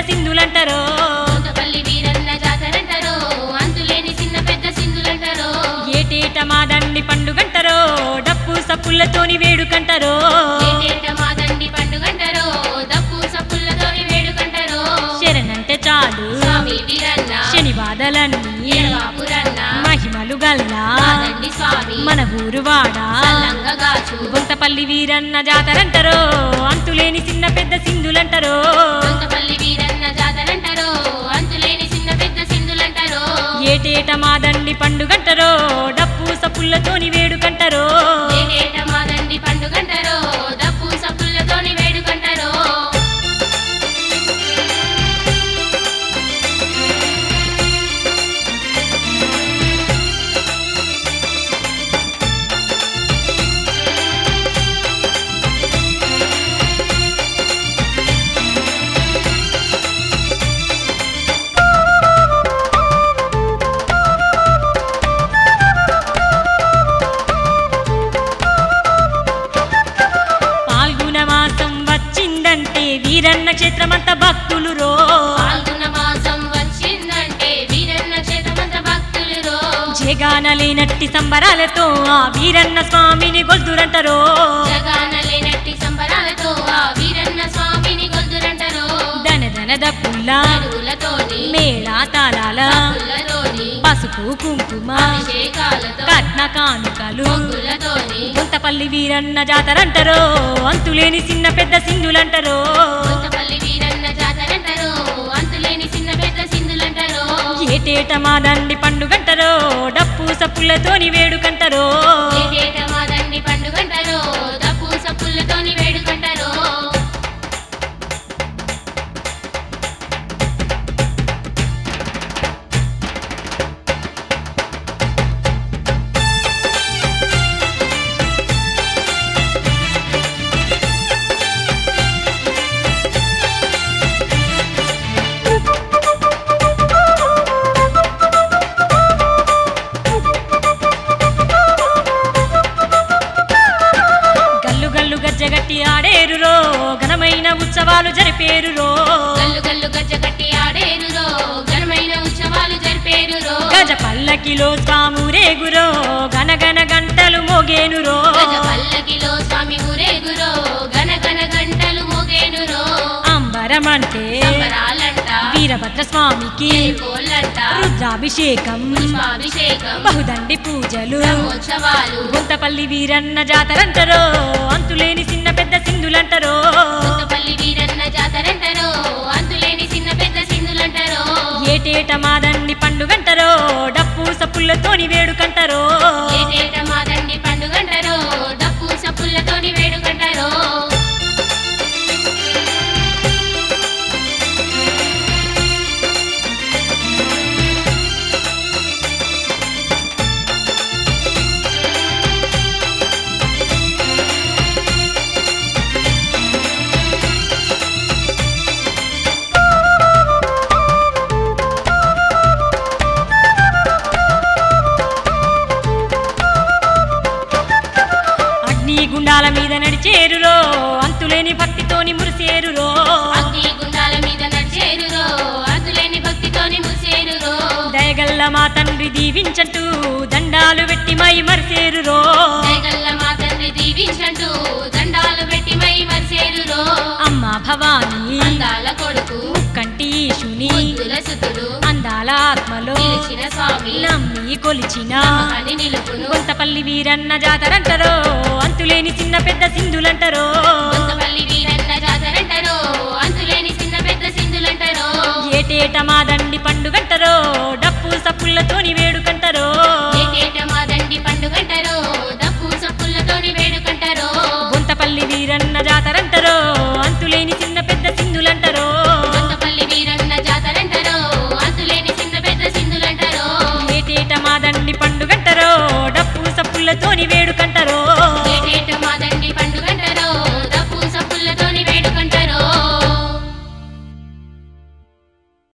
సింధులంటారో కొంతపల్లి వీరన్న జాతరంటారో అంతులేని చిన్న పెద్ద సింధులంటారో ఏటేట మాదండి పండుగంటారో డప్పు సప్పులతోని వేడుకంటారో ఏటేట మాదండి పండుగంటారో దప్పు సప్పులతోని వేడుకంటారో శరణంటే చాలు స్వామి వీరన్న శని బాధలన్నీ ఏడవాపురన్న మహిమలు గల్లా మాదండి స్వామి మన ఊరు వాడా సల్లంగా గాచు గుంతపల్లి వీరన్న జాతరంటారో అంతులేని చిన్న పెద్ద సింధులంటారో కొంతపల్లి వీరన్న జాతరంటారో అంతులేని చిన్న పెద్ద సింధులంటారో ఏటేట మాదండి పండుగంటారో డప్పు సప్పులతోని వేడుకంటారో ఏటేట మాదండి పండుగంటారో దప్పు సప్పులతోని వేడుకంటారో పాల్గొన మాసం వచ్చిందంటే వీరన్న క్షేత్రమంతా భక్తులు రో పాల్గొన మాసం వచ్చిందంటే వీరన్న క్షేత్రమంత భక్తులు రో జగానలేనట్టి సంబరాలతో ఆ వీరన్న స్వామిని గొల్దురంటారో జగాన లేనట్టి సంబరాలతో ఆ వీరన్న స్వామిని గొంతురంటారో దన దన దప్పుల్ల నరులతోని మేళా తాళాల పుల్లతోని పసుపు కుంకుమ అభిషేకాలతో కట్న కానుకలు మొగ్గులతోని గుంతపల్లి వీరన్న జాతరంటారో అంతులేని చిన్న పెద్ద సింధులంటారో కొంతపల్లి వీరన్న జాతరంటారో అంతులేని చిన్న పెద్ద సింధులంటారో ఏటేట మాదండి పండుగంటారో డప్పు సప్పులతోని వేడుకంటారో ఏటేట మాదండి పండుగంటారో దప్పు సప్పులతోని వేడుకంటారో గల్లు గల్లు గజ్జగట్టి ఆడేరురో ఘనమైన ఉత్సవాలు జరిపేరురో గల్లు గల్లు గజ్జ కట్టి ఆడేరురో ఘనమైన ఉత్సవాలు జరిపేరురో గజ పల్లకిలో స్వామురేగురో గనగన గంటలు మోగేనురో గజ పల్లకిలో స్వామి ఊరేగురో గన గన గంటలు మోగేనురో అంబరమంటే సంబరాలంట వీరభద్ర స్వామికి కోళ్ళంట రుద్రాభిషేకం పుష్పాభిషేకం బహుదండి పూజలు బ్రహ్మోత్సవాలు గుంతపల్లి వీరన్న జాతరంటారో అంతులేని చిన్న పెద్ద సింధులంటారో కొత్తపల్లి వీరన్న జాతరంటారో అంతులేని చిన్న పెద్ద సింధులంటారో ఏటేట మాదండి పండుగంటారో డప్పు సప్పులతోని వేడుకంటారో ఏటేట మాదండి పండుగంటారో డప్పు సప్పులతోని వేడుకంటారో అగ్ని గుండాల మీద నడిచేరురో అంతులేని భక్తితోని మురిసేరురో అగ్ని గుండాల మీద నడిచేరురో అంతులేని భక్తితోని ముసేరురో దయగల్ల మా తండ్రి దీవించంటూ దండాలు పెట్టి మై మరిసేరురో దయగల్ల మా తండ్రి దీవించంటూ దండాలు పెట్టి మై మరిసేరురో అమ్మ భవానీ అందాల కొడుకు కంటి ఈశుని ముద్దుల సుతుడు అందాల ఆత్మలో నిలిచిన స్వామి నమ్మి కొలిచిన అని నిలుపును కొంతపల్లి వీరన్న జాతరంటారో అంతులేని చిన్న పెద్ద సింధులంటారో కొంతపల్లి వీరన్న జాతరంటారో అంతులేని చిన్న పెద్ద సింధులంటారో ఏటేట మాద